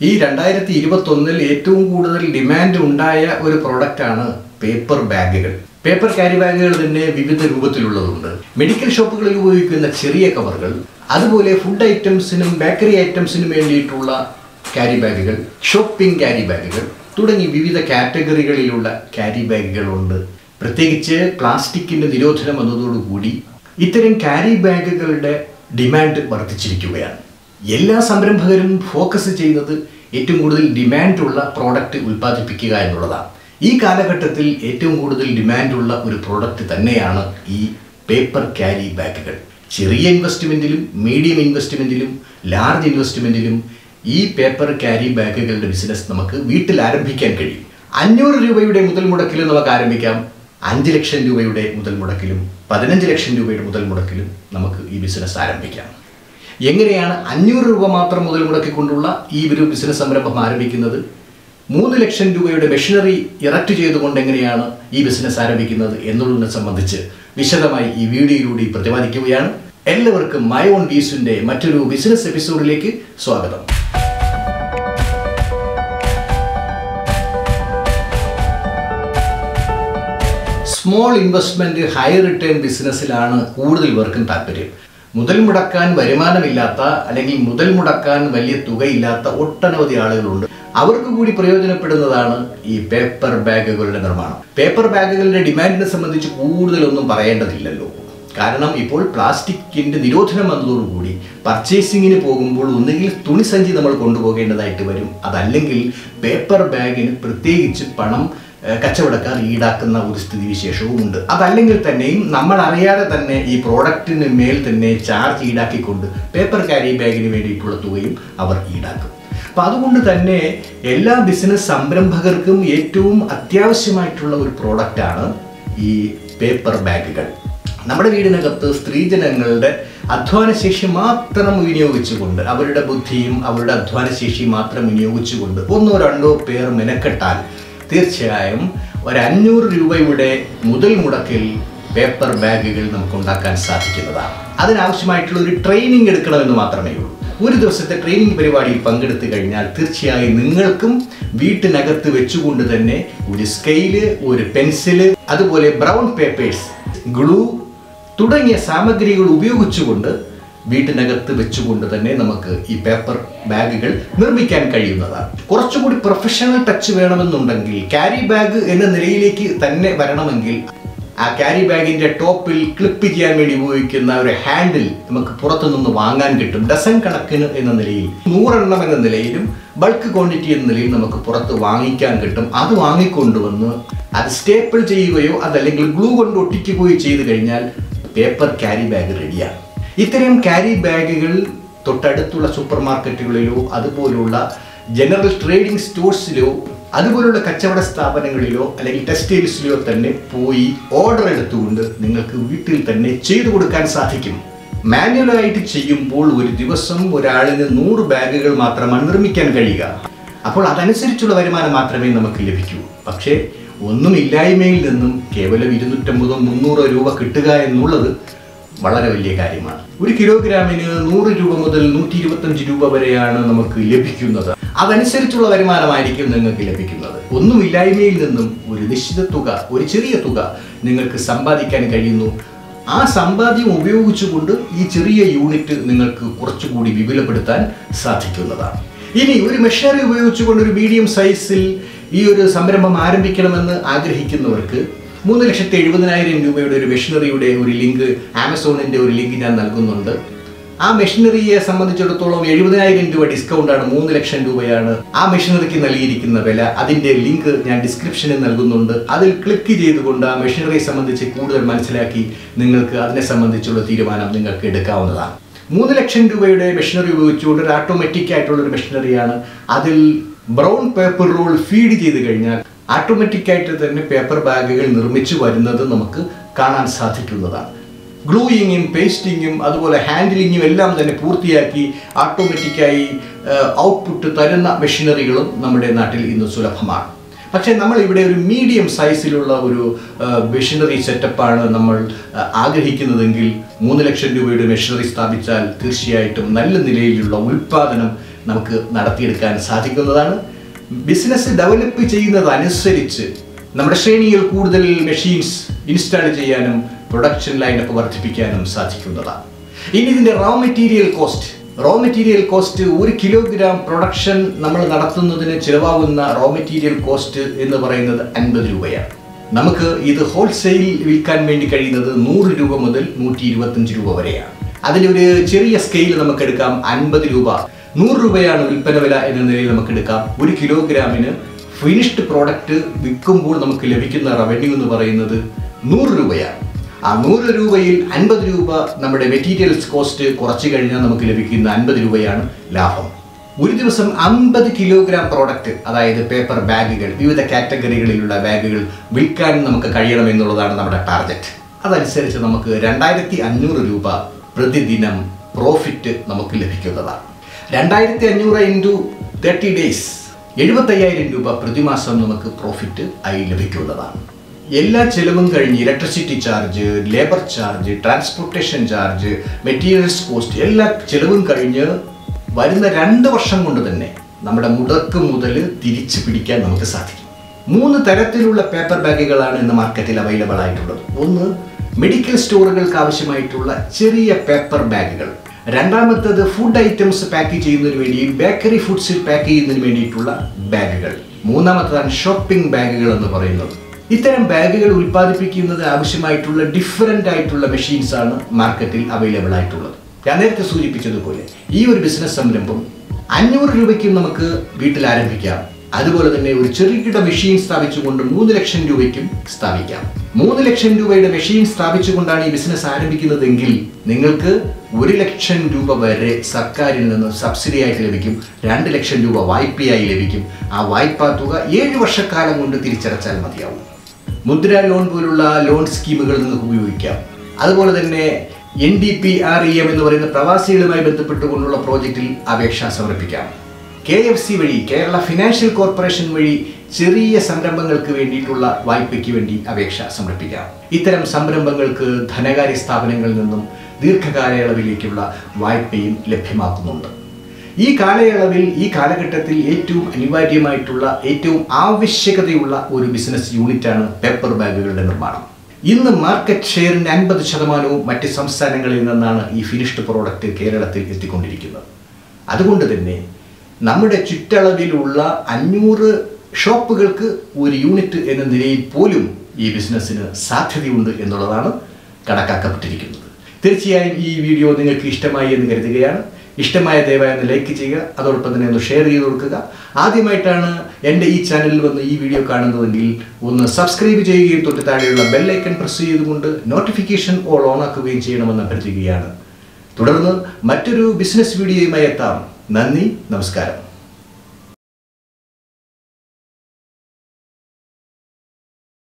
ഈ രണ്ടായിരത്തി ഇരുപത്തി ഒന്നിൽ ഏറ്റവും കൂടുതൽ ഡിമാൻഡ് ഉണ്ടായ ഒരു പ്രോഡക്റ്റാണ് പേപ്പർ ബാഗുകൾ പേപ്പർ ക്യാരി ബാഗുകൾ തന്നെ വിവിധ രൂപത്തിലുള്ളതുണ്ട് മെഡിക്കൽ ഷോപ്പുകളിൽ ഉപയോഗിക്കുന്ന ചെറിയ കവറുകൾ അതുപോലെ ഫുഡ് ഐറ്റംസിനും ബേക്കറി ഐറ്റംസിനും വേണ്ടിയിട്ടുള്ള ക്യാരി ബാഗുകൾ ഷോപ്പിംഗ് ക്യാരി ബാഗുകൾ തുടങ്ങി വിവിധ കാറ്റഗറികളിലുള്ള ക്യാരി ബാഗുകളുണ്ട് പ്രത്യേകിച്ച് പ്ലാസ്റ്റിക്കിന്റെ നിരോധനം വന്നതോടുകൂടി ഇത്തരം ക്യാരി ബാഗുകളുടെ ഡിമാൻഡ് വർദ്ധിച്ചിരിക്കുകയാണ് എല്ലാ സംരംഭകരും ഫോക്കസ് ചെയ്യുന്നത് ഏറ്റവും കൂടുതൽ ഡിമാൻഡുള്ള പ്രോഡക്റ്റ് ഉൽപ്പാദിപ്പിക്കുക എന്നുള്ളതാണ് ഈ കാലഘട്ടത്തിൽ ഏറ്റവും കൂടുതൽ ഡിമാൻഡുള്ള ഒരു പ്രോഡക്റ്റ് തന്നെയാണ് ഈ പേപ്പർ ക്യാരി ബാഗുകൾ ചെറിയ ഇൻവെസ്റ്റ്മെൻറ്റിലും മീഡിയം ഇൻവെസ്റ്റ്മെൻറ്റിലും ലാർജ് ഇൻവെസ്റ്റ്മെൻറ്റിലും ഈ പേപ്പർ ക്യാരി ബാഗുകളുടെ ബിസിനസ് നമുക്ക് വീട്ടിൽ ആരംഭിക്കാൻ കഴിയും അഞ്ഞൂറ് രൂപയുടെ മുതൽ മുടക്കിലും നമുക്ക് ആരംഭിക്കാം അഞ്ച് ലക്ഷം രൂപയുടെ മുതൽ മുടക്കിലും പതിനഞ്ച് ലക്ഷം രൂപയുടെ മുതൽ മുടക്കിലും നമുക്ക് ഈ ബിസിനസ് ആരംഭിക്കാം എങ്ങനെയാണ് അഞ്ഞൂറ് രൂപ മാത്രം മുതൽ മുടക്കിക്കൊണ്ടുള്ള ഈ ഒരു ബിസിനസ് സംരംഭം ആരംഭിക്കുന്നത് മൂന്ന് ലക്ഷം രൂപയുടെ മെഷീനറി ഇറക്റ്റ് ചെയ്തുകൊണ്ട് എങ്ങനെയാണ് ഈ ബിസിനസ് ആരംഭിക്കുന്നത് എന്നുള്ളതിനെ സംബന്ധിച്ച് വിശദമായി ഈ വീഡിയോയിലൂടെ പ്രതിപാദിക്കുകയാണ് എല്ലാവർക്കും മൈ ഓൺ വീസിന്റെ മറ്റൊരു ബിസിനസ് എപ്പിസോഡിലേക്ക് സ്വാഗതം സ്മോൾ ഇൻവെസ്റ്റ്മെന്റ് ഹൈ റിട്ടേൺ ബിസിനസ്സിലാണ് കൂടുതൽ പേർക്കും താല്പര്യം മുതൽ മുടക്കാൻ വരുമാനമില്ലാത്ത അല്ലെങ്കിൽ മുതൽ മുടക്കാൻ വലിയ തുകയില്ലാത്ത ഒട്ടനവധി ആളുകളുണ്ട് അവർക്ക് കൂടി പ്രയോജനപ്പെടുന്നതാണ് ഈ പേപ്പർ ബാഗുകളുടെ നിർമ്മാണം പേപ്പർ ബാഗുകളുടെ ഡിമാൻഡിനെ സംബന്ധിച്ച് കൂടുതലൊന്നും പറയേണ്ടതില്ലല്ലോ കാരണം ഇപ്പോൾ പ്ലാസ്റ്റിക്കിന്റെ നിരോധനം വന്നതോടുകൂടി പർച്ചേസിങ്ങിന് പോകുമ്പോൾ ഒന്നുകിൽ തുണിസഞ്ചി നമ്മൾ കൊണ്ടുപോകേണ്ടതായിട്ട് വരും അതല്ലെങ്കിൽ പേപ്പർ ബാഗിന് പ്രത്യേകിച്ച് പണം ഏഹ് കച്ചവടക്കാർ ഈടാക്കുന്ന ഒരു സ്ഥിതിവിശേഷവും ഉണ്ട് അതല്ലെങ്കിൽ തന്നെയും നമ്മൾ അറിയാതെ തന്നെ ഈ പ്രോഡക്റ്റിന് മേൽ തന്നെ ചാർജ് ഈടാക്കിക്കൊണ്ട് പേപ്പർ ക്യാരി ബാഗിന് വേണ്ടിയിട്ടുള്ള തുകയും അവർ ഈടാക്കും അപ്പം അതുകൊണ്ട് തന്നെ എല്ലാ ബിസിനസ് സംരംഭകർക്കും ഏറ്റവും അത്യാവശ്യമായിട്ടുള്ള ഒരു പ്രോഡക്റ്റാണ് ഈ പേപ്പർ ബാഗുകൾ നമ്മുടെ വീടിനകത്ത് സ്ത്രീജനങ്ങളുടെ അധ്വാനശേഷി മാത്രം വിനിയോഗിച്ചുകൊണ്ട് അവരുടെ ബുദ്ധിയും അവരുടെ അധ്വാനശേഷി മാത്രം വിനിയോഗിച്ചുകൊണ്ട് ഒന്നോ രണ്ടോ പേർ മെനക്കെട്ടാൽ തീർച്ചയായും ഒരു അഞ്ഞൂറ് രൂപയുടെ മുതൽ മുടക്കിൽ പേപ്പർ ബാഗുകൾ നമുക്ക് ഉണ്ടാക്കാൻ സാധിക്കുന്നതാണ് അതിനാവശ്യമായിട്ടുള്ള ഒരു ട്രെയിനിങ് എടുക്കണമെന്ന് മാത്രമേ ഉള്ളൂ ഒരു ദിവസത്തെ ട്രെയിനിങ് പരിപാടിയിൽ പങ്കെടുത്തു കഴിഞ്ഞാൽ തീർച്ചയായും നിങ്ങൾക്കും വീട്ടിനകത്ത് വെച്ചുകൊണ്ട് തന്നെ ഒരു സ്കെയില് ഒരു പെൻസില് അതുപോലെ ബ്രൗൺ പേപ്പേഴ്സ് ഗ്ലൂ തുടങ്ങിയ സാമഗ്രികൾ ഉപയോഗിച്ചുകൊണ്ട് വീട്ടിനകത്ത് വെച്ചുകൊണ്ട് തന്നെ നമുക്ക് ഈ പേപ്പർ ബാഗുകൾ നിർമ്മിക്കാൻ കഴിയുന്നതാണ് കുറച്ചുകൂടി പ്രൊഫഷണൽ ടച്ച് വേണമെന്നുണ്ടെങ്കിൽ ക്യാരി ബാഗ് എന്ന നിലയിലേക്ക് തന്നെ വരണമെങ്കിൽ ആ ക്യാരി ബാഗിന്റെ ടോപ്പിൽ ക്ലിപ്പ് ചെയ്യാൻ വേണ്ടി ഉപയോഗിക്കുന്ന ഒരു ഹാൻഡിൽ നമുക്ക് പുറത്തുനിന്ന് വാങ്ങാൻ കിട്ടും ഡസൻ കണക്കിന് എന്ന നിലയിൽ നൂറെണ്ണം എന്ന നിലയിലും ബൾക്ക് ക്വാണ്ടിറ്റി എന്ന നിലയിൽ നമുക്ക് പുറത്ത് വാങ്ങിക്കാൻ കിട്ടും അത് വാങ്ങിക്കൊണ്ടുവന്ന് അത് സ്റ്റേപ്പിൾ ചെയ്യുകയോ അതല്ലെങ്കിൽ ഗ്ലൂ കൊണ്ട് ഒട്ടിക്കുകയോ ചെയ്തു കഴിഞ്ഞാൽ പേപ്പർ ക്യാരി ബാഗ് റെഡിയാണ് ഇത്തരം ക്യാരി ബാഗുകൾ തൊട്ടടുത്തുള്ള സൂപ്പർ മാർക്കറ്റുകളിലോ അതുപോലുള്ള ജനറൽ ട്രേഡിംഗ് സ്റ്റോഴ്സിലോ അതുപോലുള്ള കച്ചവട സ്ഥാപനങ്ങളിലോ അല്ലെങ്കിൽ ടെക്സ്റ്റൈൽസിലോ തന്നെ പോയി ഓർഡർ എടുത്തുകൊണ്ട് നിങ്ങൾക്ക് വീട്ടിൽ തന്നെ ചെയ്തു കൊടുക്കാൻ സാധിക്കും മാനുവലായിട്ട് ചെയ്യുമ്പോൾ ഒരു ദിവസം ഒരാളിന് നൂറ് ബാഗുകൾ മാത്രമാണ് നിർമ്മിക്കാൻ കഴിയുക അപ്പോൾ അതനുസരിച്ചുള്ള വരുമാനം മാത്രമേ നമുക്ക് ലഭിക്കൂ പക്ഷേ ഒന്നുമില്ലായ്മയിൽ നിന്നും കേവലം ഇരുന്നൂറ്റമ്പതോ മുന്നൂറോ രൂപ കിട്ടുക എന്നുള്ളത് വളരെ വലിയ കാര്യമാണ് ഒരു കിലോഗ്രാമിന് നൂറ് രൂപ മുതൽ നൂറ്റി ഇരുപത്തഞ്ച് രൂപ വരെയാണ് നമുക്ക് ലഭിക്കുന്നത് അതനുസരിച്ചുള്ള വരുമാനമായിരിക്കും നിങ്ങൾക്ക് ലഭിക്കുന്നത് ഒന്നുമില്ലായ്മയിൽ നിന്നും ഒരു നിശ്ചിത തുക ഒരു ചെറിയ തുക നിങ്ങൾക്ക് സമ്പാദിക്കാൻ കഴിയുന്നു ആ സമ്പാദ്യം ഉപയോഗിച്ചുകൊണ്ട് ഈ ചെറിയ യൂണിറ്റ് നിങ്ങൾക്ക് കുറച്ചുകൂടി വിപുലപ്പെടുത്താൻ സാധിക്കുന്നതാണ് ഇനി ഒരു മെഷീനറി ഉപയോഗിച്ചുകൊണ്ട് ഒരു മീഡിയം സൈസിൽ ഈ ഒരു സംരംഭം ആരംഭിക്കണമെന്ന് ആഗ്രഹിക്കുന്നവർക്ക് മൂന്ന് ലക്ഷത്തി എഴുപതിനായിരം രൂപയുടെ ഒരു മെഷീനറിയുടെ ഒരു ലിങ്ക് ആമസോണിൻ്റെ ഒരു ലിങ്ക് ഞാൻ നൽകുന്നുണ്ട് ആ മെഷീനറിയെ സംബന്ധിച്ചിടത്തോളം എഴുപതിനായിരം രൂപ ഡിസ്കൗണ്ടാണ് മൂന്ന് ലക്ഷം രൂപയാണ് ആ മെഷീനറിക്ക് നൽകിയിരിക്കുന്ന വില അതിൻ്റെ ലിങ്ക് ഞാൻ ഡിസ്ക്രിപ്ഷനിൽ നൽകുന്നുണ്ട് അതിൽ ക്ലിക്ക് ചെയ്തുകൊണ്ട് ആ മെഷീനറിയെ സംബന്ധിച്ച് കൂടുതൽ മനസ്സിലാക്കി നിങ്ങൾക്ക് അതിനെ സംബന്ധിച്ചുള്ള തീരുമാനം നിങ്ങൾക്ക് എടുക്കാവുന്നതാണ് മൂന്ന് ലക്ഷം രൂപയുടെ മെഷീനറി ഉപയോഗിച്ചുകൊണ്ട് ഒരു ഓട്ടോമാറ്റിക് ആയിട്ടുള്ള ഒരു മെഷീനറിയാണ് അതിൽ ബ്രൗൺ പേപ്പർ റോൾ ഫീഡ് ചെയ്ത് കഴിഞ്ഞാൽ ഓട്ടോമാറ്റിക് ആയിട്ട് തന്നെ പേപ്പർ ബാഗുകൾ നിർമ്മിച്ചു വരുന്നത് നമുക്ക് കാണാൻ സാധിക്കുന്നതാണ് ഗ്ലൂയിങ്ങും പേസ്റ്റിങ്ങും അതുപോലെ ഹാൻഡിലിങ്ങും എല്ലാം തന്നെ പൂർത്തിയാക്കി ഓട്ടോമാറ്റിക്കായി ഔട്ട്പുട്ട് തരുന്ന മെഷീനറികളും നമ്മുടെ നാട്ടിൽ ഇന്ന് സുലഭമാണ് പക്ഷേ നമ്മൾ ഇവിടെ ഒരു മീഡിയം സൈസിലുള്ള ഒരു മെഷീനറി സെറ്റപ്പാണ് നമ്മൾ ആ, ആഗ്രഹിക്കുന്നതെങ്കിൽ മൂന്ന് ലക്ഷം രൂപയുടെ മെഷീനറി സ്ഥാപിച്ചാൽ തീർച്ചയായിട്ടും നല്ല നിലയിലുള്ള ഉൽപ്പാദനം നമുക്ക് നടത്തിയെടുക്കാൻ സാധിക്കുന്നതാണ് ബിസിനസ് ഡെവലപ്പ് ചെയ്യുന്നതനുസരിച്ച് നമ്മുടെ ശ്രേണിയിൽ കൂടുതൽ മെഷീൻസ് ഇൻസ്റ്റാൾ ചെയ്യാനും പ്രൊഡക്ഷൻ ലൈനൊക്കെ വർദ്ധിപ്പിക്കാനും സാധിക്കുന്നതാണ് ഇനി ഇതിൻ്റെ raw material cost raw material cost ഒരു കിലോഗ്രാം പ്രൊഡക്ഷൻ നമ്മൾ നടത്തുന്നതിന് ചിലവാകുന്ന റോ മെറ്റീരിയൽ കോസ്റ്റ് എന്ന് പറയുന്നത് അൻപത് രൂപയാണ് നമുക്ക് ഇത് ഹോൾസെയിൽ വിൽക്കാൻ വേണ്ടി കഴിയുന്നത് നൂറ് രൂപ മുതൽ നൂറ്റി ഇരുപത്തഞ്ച് രൂപ വരെയാണ് അതിലൊരു ചെറിയ സ്കെയിൽ നമുക്ക് എടുക്കാം അൻപത് രൂപ നൂറ് രൂപയാണ് വിൽപ്പന വില എന്ന നിലയിൽ നമുക്ക് എടുക്കാം ഒരു കിലോഗ്രാമിന് ഫിനിഷ്ഡ് പ്രോഡക്റ്റ് വിൽക്കുമ്പോൾ നമുക്ക് ലഭിക്കുന്ന റവന്യൂ എന്ന് പറയുന്നത് നൂറ് രൂപയാണ് ആ നൂറ് രൂപയിൽ അൻപത് രൂപ നമ്മുടെ മെറ്റീരിയൽസ് കോസ്റ്റ് കുറച്ച് കഴിഞ്ഞാൽ നമുക്ക് ലഭിക്കുന്ന അൻപത് രൂപയാണ് ലാഭം ഒരു ദിവസം അമ്പത് കിലോഗ്രാം പ്രോഡക്റ്റ് അതായത് പേപ്പർ ബാഗുകൾ വിവിധ കാറ്റഗറികളിലുള്ള ബാഗുകൾ വിൽക്കാൻ നമുക്ക് കഴിയണം എന്നുള്ളതാണ് നമ്മുടെ ടാർഗറ്റ് അതനുസരിച്ച് നമുക്ക് രണ്ടായിരത്തി അഞ്ഞൂറ് രൂപ പ്രതിദിനം പ്രോഫിറ്റ് നമുക്ക് ലഭിക്കുന്നതാണ് രണ്ടായിരത്തി അഞ്ഞൂറ് ഇൻറ്റു തേർട്ടി ഡേയ്സ് എഴുപത്തയ്യായിരം രൂപ പ്രതിമാസം നമുക്ക് പ്രോഫിറ്റ് ആയി ലഭിക്കുന്നതാണ് എല്ലാ ചെലവും കഴിഞ്ഞ് electricity charge labour charge transportation charge materials cost എല്ലാ ചെലവും കഴിഞ്ഞ് വരുന്ന രണ്ട് വർഷം കൊണ്ട് തന്നെ നമ്മുടെ മുടക്ക് മുതൽ തിരിച്ചു പിടിക്കാൻ നമുക്ക് സാധിക്കും മൂന്ന് തരത്തിലുള്ള പേപ്പർ ബാഗുകളാണ് ഇന്ന് മാർക്കറ്റിൽ അവൈലബിൾ ആയിട്ടുള്ളത് ഒന്ന് മെഡിക്കൽ സ്റ്റോറുകൾക്ക് ആവശ്യമായിട്ടുള്ള ചെറിയ പേപ്പർ ബാഗുകൾ രണ്ടാമത്തത് ഫുഡ് ഐറ്റംസ് പാക്ക് ചെയ്യുന്നതിന് വേണ്ടി ബേക്കറി ഫുഡ്സിൽ പാക്ക് ചെയ്യുന്നതിന് വേണ്ടിയിട്ടുള്ള ബാഗുകൾ മൂന്നാമത്തതാണ് ഷോപ്പിംഗ് ബാഗുകൾ എന്ന് പറയുന്നത് ഇത്തരം ബാഗുകൾ ഉൽപ്പാദിപ്പിക്കുന്നത് ആവശ്യമായിട്ടുള്ള ഡിഫറൻ്റ് ആയിട്ടുള്ള മെഷീൻസ് ആണ് മാർക്കറ്റിൽ അവൈലബിൾ ആയിട്ടുള്ളത് ഞാൻ നേരത്തെ സൂചിപ്പിച്ചതുപോലെ ഈ ഒരു ബിസിനസ് സംരംഭം അഞ്ഞൂറ് രൂപയ്ക്കും നമുക്ക് വീട്ടിൽ ആരംഭിക്കാം അതുപോലെ തന്നെ ഒരു ചെറുകിട മെഷീൻ സ്ഥാപിച്ചുകൊണ്ട് മൂന്ന് ലക്ഷം രൂപയ്ക്കും സ്ഥാപിക്കാം മൂന്ന് ലക്ഷം രൂപയുടെ മെഷീൻ സ്ഥാപിച്ചുകൊണ്ടാണ് ഈ ബിസിനസ് ആരംഭിക്കുന്നതെങ്കിൽ നിങ്ങൾക്ക് ഒരു ലക്ഷം രൂപ വരെ സർക്കാരിൽ നിന്ന് സബ്സിഡി ആയിട്ട് ലഭിക്കും രണ്ട് ലക്ഷം രൂപ വായ്പയായി ലഭിക്കും ആ വായ്പാ തുക ഏഴ് വർഷക്കാലം കൊണ്ട് തിരിച്ചടച്ചാൽ മതിയാവും മുദ്ര ലോൺ പോലുള്ള ലോൺ സ്കീമുകൾ നിങ്ങൾക്ക് ഉപയോഗിക്കാം അതുപോലെ തന്നെ N D P R E M എന്ന് പറയുന്ന പ്രവാസികളുമായി ബന്ധപ്പെട്ടുകൊണ്ടുള്ള പ്രോജക്റ്റിൽ അപേക്ഷ സമർപ്പിക്കാം കെ എഫ് സി വഴി കേരള ഫിനാൻഷ്യൽ കോർപ്പറേഷൻ വഴി ചെറിയ സംരംഭങ്ങൾക്ക് വേണ്ടിയിട്ടുള്ള വായ്പയ്ക്ക് വേണ്ടി അപേക്ഷ സമർപ്പിക്കാം ഇത്തരം സംരംഭങ്ങൾക്ക് ധനകാര്യ സ്ഥാപനങ്ങളിൽ നിന്നും ദീർഘകാലയളവിലേക്കുള്ള വായ്പയും ലഭ്യമാക്കുന്നുണ്ട് ഈ കാലയളവിൽ ഈ കാലഘട്ടത്തിൽ ഏറ്റവും അനിവാര്യമായിട്ടുള്ള ഏറ്റവും ആവശ്യകതയുള്ള ഒരു ബിസിനസ് യൂണിറ്റാണ് പേപ്പർ ബാഗുകളുടെ നിർമ്മാണം ഇന്ന് മാർക്കറ്റ് ഷെയറിന്റെ അൻപത് ശതമാനവും മറ്റ് സംസ്ഥാനങ്ങളിൽ നിന്നാണ് ഈ ഫിനിഷ്ഡ് പ്രോഡക്റ്റ് കേരളത്തിൽ എത്തിക്കൊണ്ടിരിക്കുന്നത് അതുകൊണ്ട് തന്നെ നമ്മുടെ ചുറ്റളവിലുള്ള അഞ്ഞൂറ് ഷോപ്പുകൾക്ക് ഒരു യൂണിറ്റ് എന്ന നിലയിൽ പോലും ഈ ബിസിനസ്സിന് സാധ്യതയുണ്ട് എന്നുള്ളതാണ് കണക്കാക്കപ്പെട്ടിരിക്കുന്നത് തീർച്ചയായും ഈ വീഡിയോ നിങ്ങൾക്ക് ഇഷ്ടമായി എന്ന് കരുതുകയാണ് ഇഷ്ടമായ ദയവായി ഒന്ന് ലൈക്ക് ചെയ്യുക അതോടൊപ്പം തന്നെ ഒന്ന് ഷെയർ ചെയ്ത് കൊടുക്കുക ആദ്യമായിട്ടാണ് എൻ്റെ ഈ ചാനലിൽ വന്ന് ഈ വീഡിയോ കാണുന്നതെങ്കിൽ ഒന്ന് സബ്സ്ക്രൈബ് ചെയ്യുകയും തൊട്ട് താഴെയുള്ള ബെല്ലൈക്കൺ പ്രസ് ചെയ്തുകൊണ്ട് നോട്ടിഫിക്കേഷൻ ഓൾ ഓൺ ആക്കുകയും ചെയ്യണമെന്ന് അഭ്യർത്ഥിക്കുകയാണ് തുടർന്ന് മറ്റൊരു ബിസിനസ് വീഡിയോയുമായി എത്താം നന്ദി നമസ്കാരം